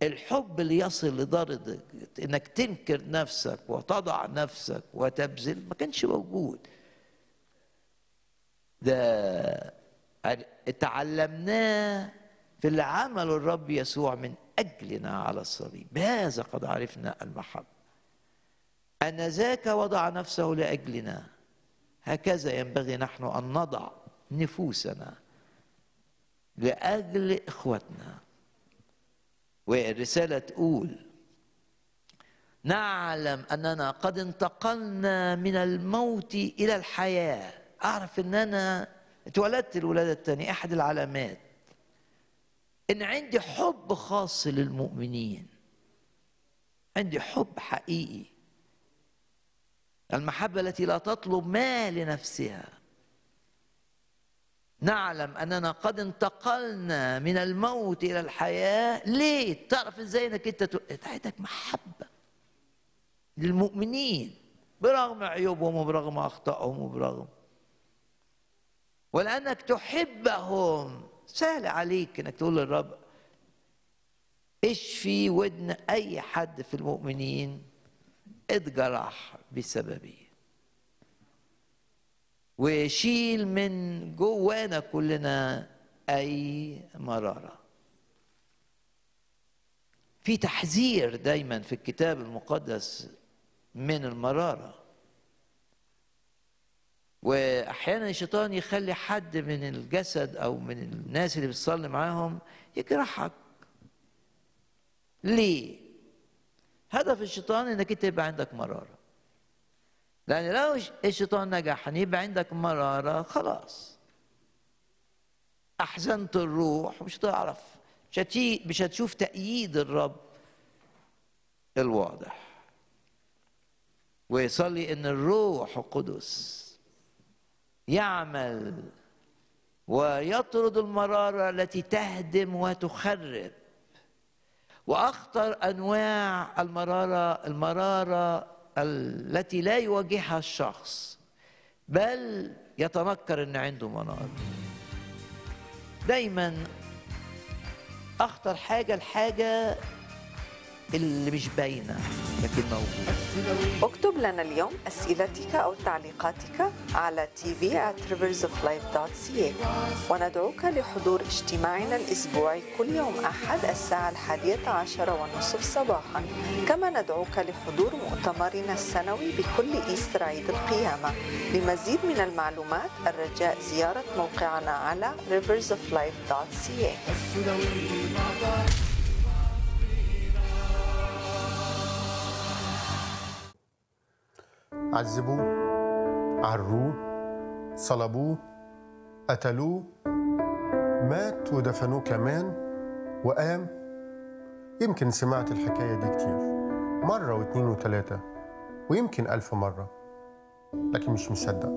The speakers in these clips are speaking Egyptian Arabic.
الحب اللي يصل لدرجة انك تنكر نفسك وتضع نفسك وتبذل ما كانش موجود ده تعلمناه في اللي عمله الرب يسوع من اجلنا على الصليب بهذا قد عرفنا المحبه ان ذاك وضع نفسه لاجلنا هكذا ينبغي نحن ان نضع نفوسنا لاجل اخوتنا والرساله تقول نعلم اننا قد انتقلنا من الموت الى الحياه اعرف ان انا اتولدت الولاده الثانيه احد العلامات ان عندي حب خاص للمؤمنين عندي حب حقيقي المحبه التي لا تطلب ما لنفسها نعلم اننا قد انتقلنا من الموت الى الحياه ليه تعرف ازاي انك انت عندك محبه للمؤمنين برغم عيوبهم وبرغم اخطائهم وبرغم ولانك تحبهم سهل عليك انك تقول للرب اشفي ودن اي حد في المؤمنين اتجرح بسببي وشيل من جوانا كلنا اي مراره في تحذير دايما في الكتاب المقدس من المراره واحيانا الشيطان يخلي حد من الجسد او من الناس اللي بتصلي معاهم يجرحك ليه هدف الشيطان انك انت يبقى عندك مراره لان لو الشيطان نجح ان يبقى عندك مراره خلاص احزنت الروح مش هتعرف مش مش هتشوف تأييد الرب الواضح ويصلي ان الروح القدس يعمل ويطرد المراره التي تهدم وتخرب واخطر انواع المراره المراره التي لا يواجهها الشخص بل يتنكر ان عنده مراره دايما اخطر حاجه الحاجه اللي مش باينه لكن موجوده اكتب لنا اليوم اسئلتك او تعليقاتك على tv at riversoflife.ca وندعوك لحضور اجتماعنا الاسبوعي كل يوم احد الساعه الحادية عشر والنصف صباحا كما ندعوك لحضور مؤتمرنا السنوي بكل ايستر عيد القيامه لمزيد من المعلومات الرجاء زياره موقعنا على riversoflife.ca عذبوه عروه صلبوه قتلوه مات ودفنوه كمان وقام يمكن سمعت الحكاية دي كتير مرة واتنين وتلاتة ويمكن ألف مرة لكن مش مصدق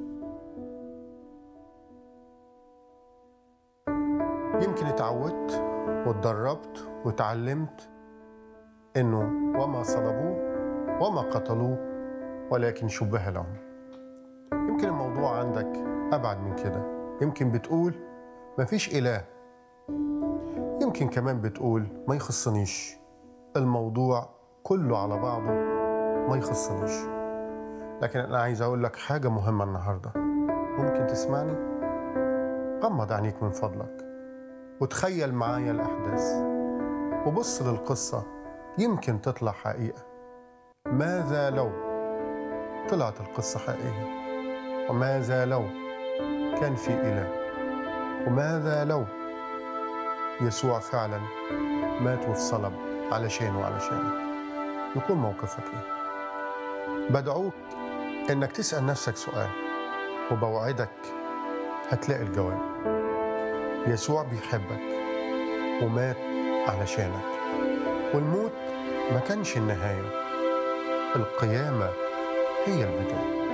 يمكن اتعودت واتدربت وتعلمت انه وما صلبوه وما قتلوه ولكن شبه لهم يمكن الموضوع عندك أبعد من كده يمكن بتقول مفيش إله يمكن كمان بتقول ما يخصنيش الموضوع كله على بعضه ما يخصنيش لكن أنا عايز أقول لك حاجة مهمة النهاردة ممكن تسمعني غمض عينيك من فضلك وتخيل معايا الأحداث وبص للقصة يمكن تطلع حقيقة ماذا لو طلعت القصة حقيقية وماذا لو كان في إله وماذا لو يسوع فعلا مات واتصلب علشان وعلشانك يكون موقفك ايه بدعوك انك تسأل نفسك سؤال وبوعدك هتلاقي الجواب يسوع بيحبك ومات علشانك والموت ما كانش النهاية القيامة هي البداية